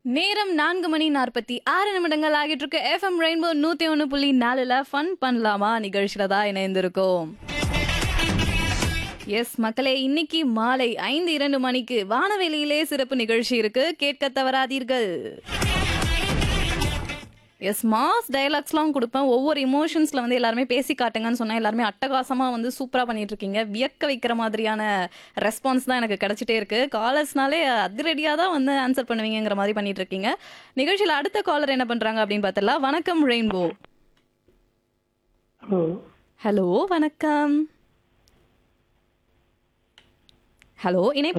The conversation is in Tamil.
நேரம் நான்கு மணி நாற்பத்தி ஆறு நிமிடங்கள் ஆகிட்டு இருக்கு எஃப்எம் ரெயின்போ நூத்தி ஒன்று புள்ளி நாலுல ஃபன் பண்ணலாமா நிகழ்ச்சியில தான் இணைந்திருக்கோம் எஸ் மக்களே இன்னைக்கு மாலை ஐந்து இரண்டு மணிக்கு வானவெளியிலே சிறப்பு நிகழ்ச்சி இருக்கு கேட்க தவறாதீர்கள் எஸ் மாஸ் டயலாக்ஸ்லாம் கொடுப்பேன் ஒவ்வொரு இமோஷன்ஸில் வந்து எல்லாருமே பேசி காட்டுங்கன்னு சொன்னால் எல்லாருமே அட்டகாசமாக வந்து சூப்பராக பண்ணிட்டு இருக்கீங்க வியக்க வைக்கிற மாதிரியான ரெஸ்பான்ஸ் தான் எனக்கு கிடைச்சிட்டே இருக்கு காலர்ஸ்னாலே அதிரடியாக தான் வந்து ஆன்சர் பண்ணுவீங்கிற மாதிரி பண்ணிட்டு இருக்கீங்க நிகழ்ச்சியில் அடுத்த காலர் என்ன பண்ணுறாங்க அப்படின்னு பார்த்தலாம் வணக்கம் ரெயின்போ ஹலோ ஹலோ வணக்கம் ஹலோ இணைப்பு